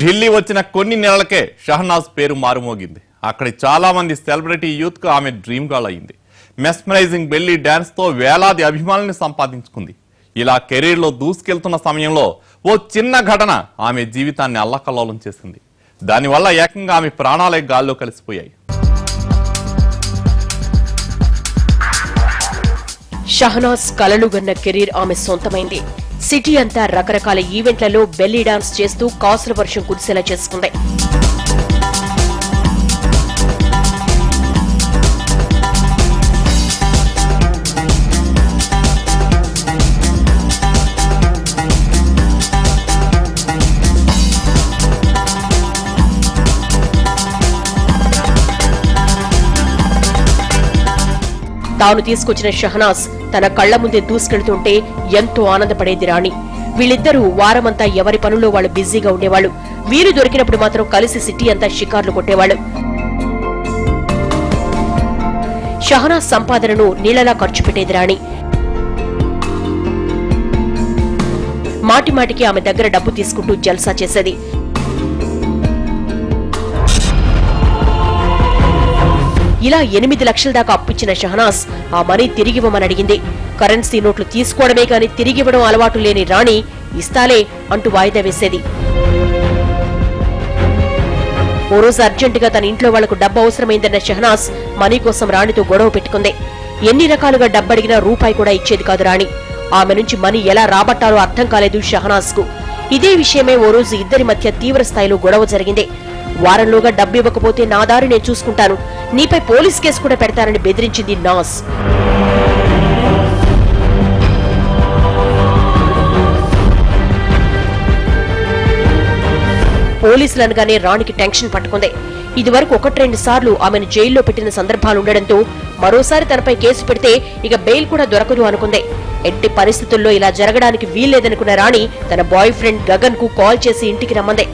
ఢిల్లీ వచ్చిన కొన్ని నెలలకే షహనాజ్ పేరు మారుమోగింది అక్కడి చాలా మంది సెలబ్రిటీ యూత్ కు ఆమె డ్రీమ్ గర్ల్ అయింది మెస్మరైజింగ్ బెల్లీ డాన్స్ తో వేలాది అభిమానుల్ని సంపాదించుకుంది ఇలా కెరీర్ లో దూసుకెళ్తున్న సమయంలో ఓ చిన్న ఘటన ఆమె జీవితాన్ని అల్లకల్లోలం చేసింది దానివల్ల ఏకంగా ఆమె ప్రాణాలే గాల్లో కలిసిపోయాయి షహనాజ్ కలలుగన్న కెరీర్ ఆమె సొంతమైంది సిటీ అంతా రకరకాల ఈవెంట్లలో బెల్లీ డాన్స్ చేస్తూ కాసుల వర్షం కురిసేలా చేసుకుంది తాను తీసుకొచ్చిన షహనాజ్ తన కళ్ల ముందే దూసుకెళ్తుంటే ఎంతో ఆనందపడేది రాణి వీళ్ళిద్దరూ వారమంతా ఎవరి పనుల్లో వాళ్ళు బిజీగా ఉండేవాళ్ళు వీరు దొరికినప్పుడు మాత్రం కలిసి సిటీ అంతా షికార్లు కొట్టేవాళ్ళు షహనాజ్ సంపాదనను నీళ్లలా ఖర్చు పెట్టేది రాణి మాటి మాటికి ఆమె దగ్గర డబ్బు తీసుకుంటూ జల్సా చేసేది ఇలా ఎనిమిది లక్షల దాకా అప్పిచ్చిన షహనాజ్ ఆ మనీ తిరిగివ్వమని అడిగింది కరెన్సీ నోట్లు తీసుకోవడమే కాని తిరిగివ్వడం అలవాటు లేని రాణి ఇస్తాలే అంటూ వాయిదా వేసేది ఓ రోజు అర్జెంటుగా తన ఇంట్లో వాళ్లకు డబ్బు అవసరమైందన్న షహనాజ్ మనీ కోసం రాణితో గొడవ పెట్టుకుంది ఎన్ని రకాలుగా డబ్బడిగినా రూపాయి కూడా ఇచ్చేది కాదు రాణి ఆమె నుంచి మనీ ఎలా రాబట్టాలో అర్థం కాలేదు షహనాజ్ కు ఇదే విషయమే ఓ రోజు ఇద్దరి మధ్య తీవ్ర స్థాయిలో గొడవ జరిగింది వారంలోగా డబ్బు ఇవ్వకపోతే నా దారి నేను చూసుకుంటాను నీపై పోలీస్ కేసు కూడా పెడతానని బెదిరించింది నాస్ పోలీసులు అనగానే రాణికి టెన్షన్ పట్టుకుంది ఇదివరకు ఒకటి రెండు సార్లు ఆమెను జైల్లో పెట్టిన సందర్భాలుండడంతో మరోసారి తనపై కేసు పెడితే ఇక బెయిల్ కూడా దొరకదు అనుకుంది ఎట్టి పరిస్థితుల్లో ఇలా జరగడానికి వీల్లేదనుకున్న రాణి తన బాయ్ ఫ్రెండ్ గగన్ కు కాల్ చేసి ఇంటికి రమ్మంది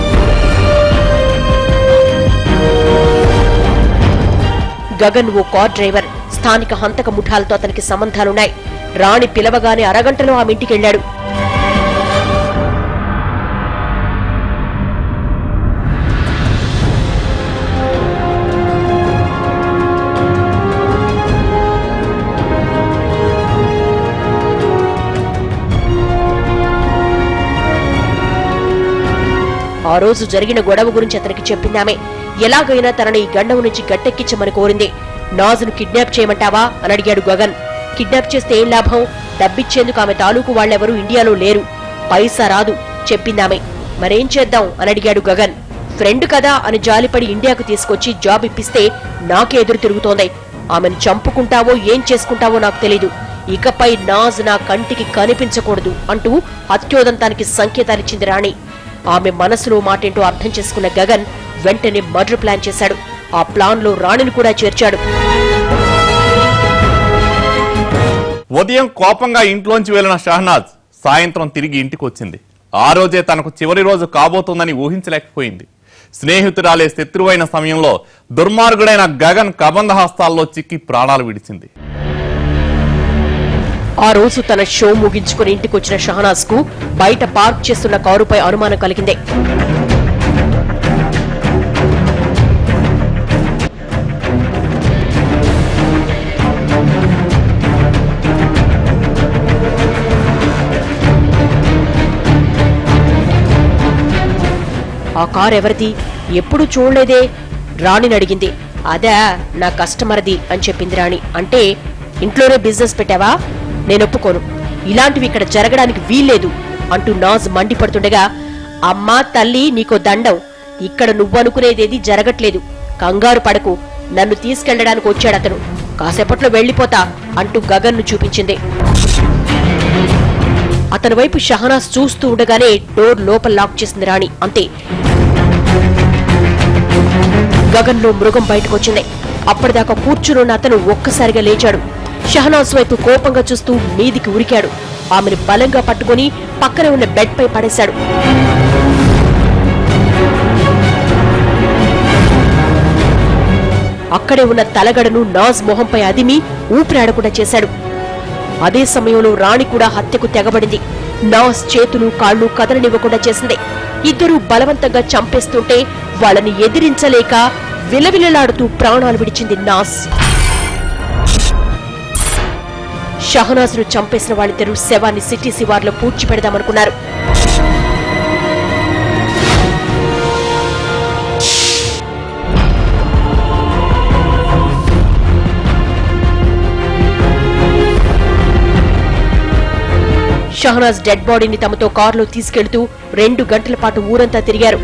గగన్ ఓ కార్ డ్రైవర్ స్థానిక హంతక ముఠాలతో అతనికి సంబంధాలున్నాయి రాణి పిలవగానే అరగంటలో ఆమె ఇంటికి వెళ్లాడు ఆ రోజు జరిగిన గొడవ గురించి అతనికి చెప్పిందామె ఎలాగైనా తనని ఈ గండం నుంచి గట్టెక్కించమని కోరింది నాజును కిడ్నాప్ చేయమంటావా అని అడిగాడు గగన్ కిడ్నాప్ చేస్తే ఏం లాభం డబ్బిచ్చేందుకు ఆమె తాలూకు వాళ్ళెవరూ ఇండియాలో లేరు పైసా రాదు చెప్పిందామె మరేం చేద్దాం అని అడిగాడు గగన్ ఫ్రెండ్ కదా అని జాలిపడి ఇండియాకు తీసుకొచ్చి జాబ్ ఇప్పిస్తే నాకే ఎదురు తిరుగుతోంది ఆమెను చంపుకుంటావో ఏం చేసుకుంటావో నాకు తెలీదు ఇకపై నాజ్ నా కంటికి కనిపించకూడదు అంటూ అత్యోదంతానికి సంకేతాలిచ్చింది రాణి ఆమె మనసులో మాటేంటో అర్థం చేసుకున్న గగన్ వెంటనే మర్డర్ ప్లాన్ చేశాడు ఆ ప్లాన్ లో రాణిని కూడా చేర్చాడు ఉదయం కోపంగా ఇంట్లోంచి వెళ్లిన షహనాజ్ సాయంత్రం తిరిగి ఇంటికి వచ్చింది ఆ రోజే తనకు చివరి రోజు కాబోతోందని ఊహించలేకపోయింది స్నేహితురాలే శత్రువైన సమయంలో దుర్మార్గుడైన గగన్ కబంధ హస్తాల్లో చిక్కి ప్రాణాలు విడిచింది ఆ రోజు తన షో ముగించుకుని ఇంటికొచ్చిన షహనాజ్ కు బయట పార్క్ చేస్తున్న కారుపై అనుమానం కలిగింది ఆ కారు ఎవరిది ఎప్పుడు చూడలేదే రాణిని అడిగింది అదా నా కస్టమర్ది అని చెప్పింది రాణి అంటే ఇంట్లోనే బిజినెస్ పెట్టావా నేను ఒప్పుకోను ఇలాంటివి ఇక్కడ జరగడానికి వీల్లేదు అంటూ నాజ్ మండిపడుతుండగా అమ్మా తల్లి నీకో దండం ఇక్కడ నువ్వనుకునేదేది జరగట్లేదు కంగారు పడకు నన్ను తీసుకెళ్లడానికి వచ్చాడు అతను కాసేపట్లో వెళ్లిపోతా అంటూ గగన్ను చూపించింది అతని వైపు షహనాజ్ చూస్తూ ఉండగానే డోర్ లోపల లాక్ చేసింది రాణి అంతే గగన్ లో మృగం బయటకొచ్చింది అప్పటిదాకా కూర్చునున్న అతను ఒక్కసారిగా లేచాడు షహనాజ్ వైపు కోపంగా చూస్తూ మీదికి ఉరికాడు ఆమెను బలంగా పట్టుకుని పక్కనే ఉన్న బెడ్ పై పడేశాడు అక్కడే ఉన్న తలగడను నాజ్ మొహంపై అదిమి ఊపిరాడకుండా చేశాడు అదే సమయంలో రాణి కూడా హత్యకు తెగబడింది నాస్ చేతులు కాళ్ళు కదలనివ్వకుండా చేసింది ఇద్దరూ బలవంతంగా చంపేస్తుంటే వాళ్ళని ఎదిరించలేక విలవిలలాడుతూ ప్రాణాలు విడిచింది నాస్ షహనాజ్ను చంపేసిన వాళ్ళిద్దరూ శవాన్ని సిటీ శివార్లో పూడ్చిపెడదామనుకున్నారు షహనాజ్ డెడ్ బాడీని తమతో కారులో తీసుకెళ్తూ రెండు గంటల పాటు ఊరంతా తిరిగారు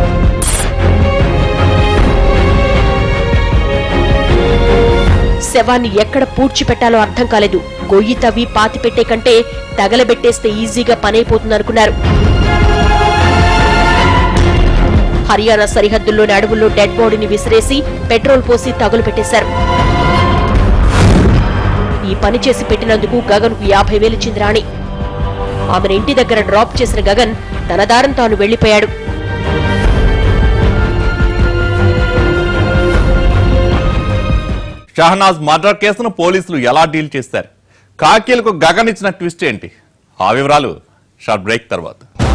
శవాన్ని ఎక్కడ పూడ్చిపెట్టాలో అర్థం కాలేదు గొయ్యి తవ్వి పాతి పెట్టే కంటే తగలబెట్టేస్తే ఈజీగా పనైపోతుందనుకున్నారు హర్యానా సరిహద్దుల్లోని అడవుల్లో డెడ్ బాడీని విసిరేసి పెట్రోల్ పోసి తగులు పెట్టేశారు ఈ పని చేసి పెట్టినందుకు గగన్కు యాభై వేలిచ్చింది రాణి ఆమెను ఇంటి దగ్గర డ్రాప్ చేసిన గగన్ తన దారం తాను వెళ్లిపోయాడు షహనాజ్ మర్డర్ కేసును పోలీసులు ఎలా డీల్ చేశారు కాకీలకు గగన్ ఇచ్చిన ట్విస్ట్ ఏంటి ఆ వివరాలు షార్ట్ బ్రేక్ తర్వాత